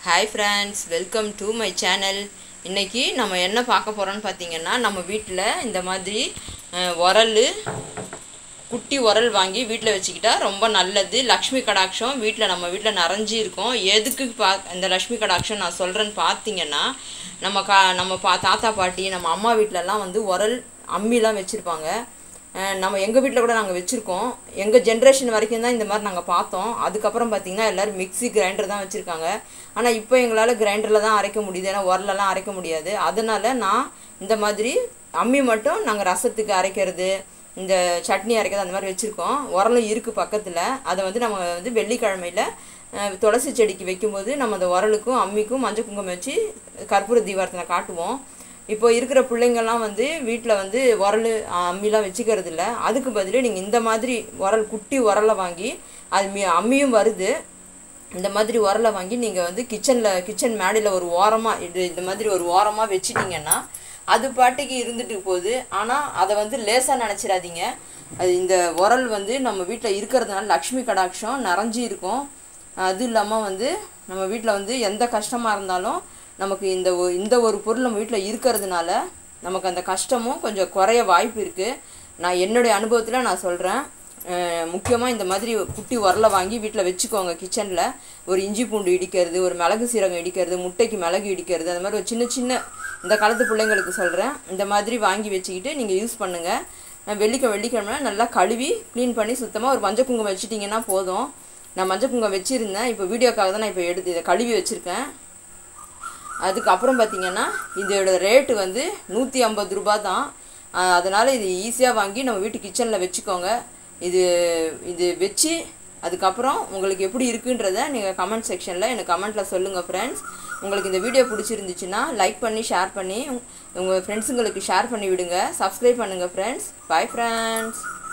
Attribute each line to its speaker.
Speaker 1: hi friends welcome to my channel இன்றைக்கி நம்ம என்ன பார்க்க போகிறோம்னு பார்த்தீங்கன்னா நம்ம வீட்டில் இந்த மாதிரி அஹ், உரல் குட்டி உரல் வாங்கி வீட்டில் வச்சுக்கிட்டா ரொம்ப நல்லது லக்ஷ்மி கடாட்சம் வீட்டில் நம்ம வீட்டில் நிறைஞ்சி இருக்கும் எதுக்கு பா இந்த லக்ஷ்மி கடாட்சம் நான் சொல்கிறேன்னு பார்த்தீங்கன்னா நம்ம கா நம்ம பா தாத்தா பாட்டி நம்ம அம்மா வீட்டிலலாம் வந்து உரல் அம்மிலாம் வச்சுருப்பாங்க அஹ் நம்ம எங்கள் வீட்டில் கூட நாங்கள் வச்சுருக்கோம் எங்கள் ஜென்ரேஷன் வரைக்கும் தான் இந்த மாதிரி நாங்கள் பார்த்தோம் அதுக்கப்புறம் பார்த்தீங்கன்னா எல்லோரும் மிக்ஸி கிரைண்டர் தான் வச்சுருக்காங்க ஆனால் இப்போ எங்களால் கிரைண்டரில் தான் அரைக்க முடியுது ஏன்னா உரலெல்லாம் அரைக்க முடியாது அதனால் நான் இந்த மாதிரி அம்மி மட்டும் நாங்கள் ரசத்துக்கு அரைக்கிறது இந்த சட்னி அரைக்கிறது அந்த மாதிரி வச்சுருக்கோம் உரலும் இருக்குது பக்கத்தில் அதை வந்து நம்ம வந்து வெள்ளிக்கிழமையில் அஹ், துளசி செடிக்கு வைக்கும்போது நம்ம அந்த உரலுக்கும் அம்மிக்கும் மஞ்சள் குங்குமம் வச்சு கற்பூர தீபாரத்தில் காட்டுவோம் இப்போ இருக்கிற பிள்ளைங்கள்லாம் வந்து வீட்டில் வந்து உரல் அம்மிலாம் வச்சுக்கிறது இல்லை அதுக்கு பதில் நீங்கள் இந்த மாதிரி உரல் குட்டி உரலை வாங்கி அது மி அம்மியும் வருது இந்த மாதிரி உரலை வாங்கி நீங்கள் வந்து கிச்சனில் கிச்சன் மேடையில் ஒரு ஓரமாக இது இந்த மாதிரி ஒரு ஓரமாக வச்சிட்டிங்கன்னா அது பாட்டுக்கு இருந்துட்டு போகுது ஆனால் அதை வந்து லேசாக நினச்சிடாதீங்க அது இந்த உரல் வந்து நம்ம வீட்டில் இருக்கிறதுனால லக்ஷ்மி கடாட்சம் நிறைஞ்சி இருக்கும் அது இல்லாமல் வந்து நம்ம வீட்டில் வந்து எந்த கஷ்டமாக இருந்தாலும் நமக்கு இந்த ஒ- இந்த ஒரு பொருள் நம்ம வீட்டில் இருக்கிறதுனால நமக்கு அந்த கஷ்டமும் கொஞ்சம் குறைய வாய்ப்பு இருக்குது நான் என்னுடைய அனுபவத்தில் நான் சொல்கிறேன் முக்கியமாக இந்த மாதிரி குட்டி உரலை வாங்கி வீட்டில் வச்சுக்கோங்க கிச்சனில் ஒரு இஞ்சி பூண்டு இடிக்கிறது ஒரு மிளகு சீரகம் இடிக்கிறது முட்டைக்கு மிளகு இடிக்கிறது அந்த மாதிரி ஒரு சின்ன சின்ன இந்த காலத்து பிள்ளைங்களுக்கு சொல்கிறேன் இந்த மாதிரி வாங்கி வச்சுக்கிட்டு நீங்கள் யூஸ் பண்ணுங்கள் வெள்ளிக்கிழமை வெள்ளிக்கிழமை நல்லா கழுவி க்ளீன் பண்ணி சுத்தமாக ஒரு மஞ்சள் குங்குமம் வச்சிட்டிங்கன்னா போதும் நான் மஞ்சள் குங்குமம் வச்சுருந்தேன் இப்போ வீடியோக்காக தான் நான் இப்போ எடுத்து இதை கழுவி வச்சுருக்கேன் அதுக்கப்புறம் பார்த்தீங்கன்னா இதோட ரேட்டு வந்து நூற்றி ஐம்பது ரூபா தான் அதனால் இது ஈஸியாக வாங்கி நம்ம வீட்டு கிச்சனில் வச்சுக்கோங்க இது இது வச்சு அதுக்கப்புறம் உங்களுக்கு எப்படி இருக்குன்றத நீங்கள் கமெண்ட் செக்ஷனில் எனக்கு கமெண்ட்டில் சொல்லுங்கள் ஃப்ரெண்ட்ஸ் உங்களுக்கு இந்த வீடியோ பிடிச்சிருந்துச்சுன்னா லைக் பண்ணி ஷேர் பண்ணி உங்கள் ஃப்ரெண்ட்ஸுங்களுக்கு ஷேர் பண்ணி விடுங்க சப்ஸ்கிரைப் பண்ணுங்கள் ஃப்ரெண்ட்ஸ் பை ஃப்ரெண்ட்ஸ்